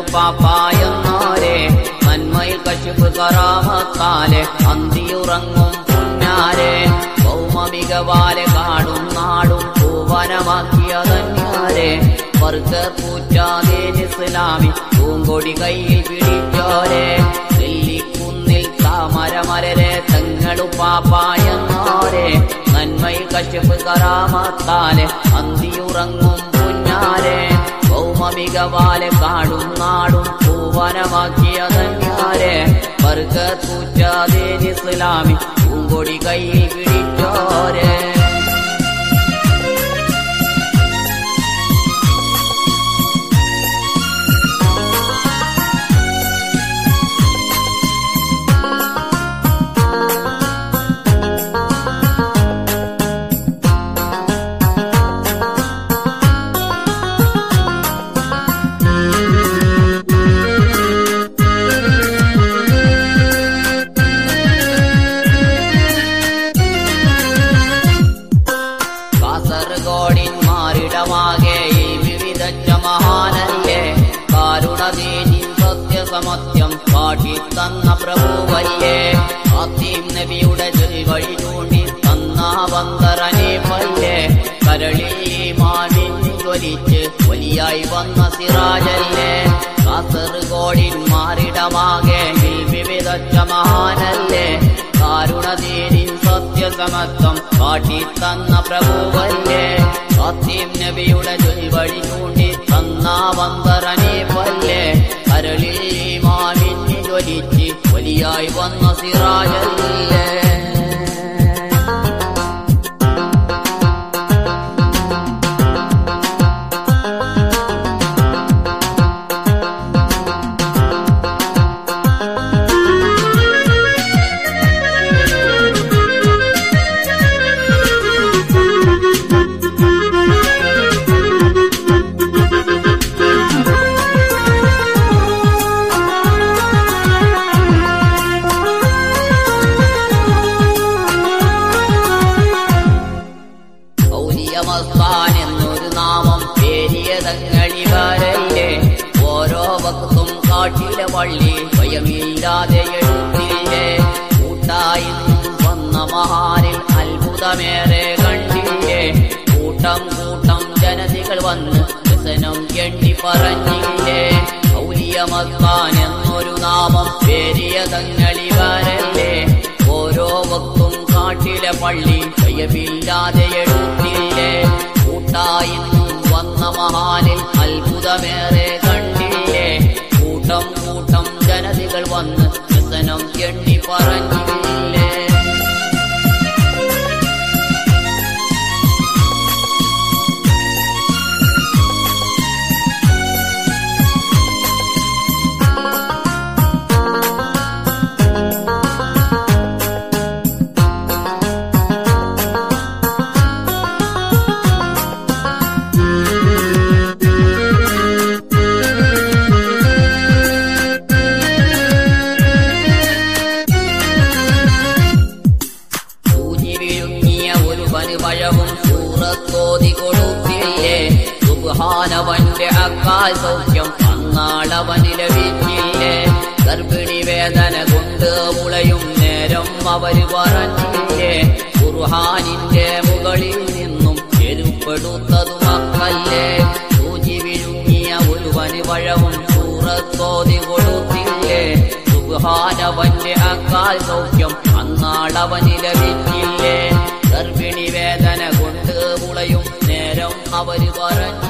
തങ്ങളുപ്പാപ്പായെന്നാരെ നന്മയിൽ കശുപ്പ് കറാമത്താലെ അന്തിയുറങ്ങും പുന്നാരെ ഭൗമമികവാലെ കാടും നാടും പൂവനമാക്കിയതന്യാരെ വർഗർ പൂറ്റാതെ ഇസ്ലാമി പൂങ്കൊടി കയ്യിൽ പിടിച്ചോരെ നെല്ലിക്കുന്നിൽ താമരമലരെ തങ്ങളുപ്പാപ്പായെന്നാരെ നന്മയിൽ കശുപ്പ് കറാമത്താലെ അന്തിയുറങ്ങും പുന്നാരെ ഭൗമമികവാലെ കാടും നാടും പൂവനമാക്കിയതന്യാരെ വർഗർ പൂറ്റാതെ ഇസ്ലാമി പൂങ്കൊടി കയ്യിൽ പിടിച്ചോരെ കാസർഗോഡിൻ മാറിടമാകെ ഈ വിവിധ മഹാനല്ലേ കാരുണതേനി സത്യസമത്യം കാട്ടിത്തന്ന പ്രഭുവല്ലേ ആദ്യം നബിയുടെ വഴി ചൂണ്ടി തന്ന വന്തരനെ പല്ലേ കരളി മാനിന്നി ജ്വലിച്ച് വലിയായി വന്ന സിറാജല്ലേ കാസർഗോഡിൻ മാറിടമാകെ ഈ വിവിധ മഹാനല്ലേ കാരുണതേനി സത്യസമത്വം കാട്ടിത്തന്ന പ്രഭുവല്ലേ സത്യം നബിയുടെ വഴി ചൂണ്ടി തന്ന വന്തരനെ പല്ലേ കരളിൽ മാനിന്നി ജ്വലിച്ച് വലിയായി വന്ന സിറാജല്ലേ ൗലിയമസ്താൻ എന്നൊരു നാമം പേരിയതങ്ങളിവരല്ലേ ഓരോ വക്തും കാട്ടിലെ പള്ളി സ്വയമില്ലാതെ എടുത്തില്ലേ കൂട്ടായി വന്ന മഹാനിൽ അത്ഭുതമേറെ കണ്ടില്ലേ കൂട്ടം കൂട്ടം ജനതികൾ വന്ന് വ്യസനം എണ്ണി പറഞ്ഞില്ലേ ഔലിയമസ്താൻ എന്നൊരു നാമം പേരിയതങ്ങളിവരല്ലേ ഓരോ വക്തും കാട്ടിലെ പള്ളി ഭയമില്ലാതെ എടുത്തില്ലേ കൂട്ടായി വന്ന മഹാനിൽ അത്ഭുതമേറെ കണ്ടില്ലേ കൂട്ടം കൂട്ടം ജനതികൾ വന്ന് വ്യസനം എണ്ണി പറഞ്ഞില്ലേ സൂചി വിഴുങ്ങിയ ഒരു പനുപഴവും സൂറത്തോതി കൊടുത്തില്ലേ സുഹാനവന്റെ അക്കാൽ സൗഖ്യം അന്നാളവന് ലഭിച്ചില്ലേ ഗർഭിണി വേദന കൊണ്ട് മുളയും നേരം അവര് പറഞ്ഞില്ലേ ഖുർഹാനിന്റെ മുകളിൽ നിന്നും ചെരുപ്പെടുത്തതു മക്കല്ലേ സൂചി വിഴുങ്ങിയ ഒരു പനുപഴവും സൂറത്തോതി കൊടുത്തില്ലേ സുഹാനവന്റെ അക്കാൽ സൗഖ്യം അന്നാളവന് ലഭിച്ചില്ലേ ഗർഭിണി വേദന കൊണ്ട് മുളയും നേരം അവര് പറഞ്ഞു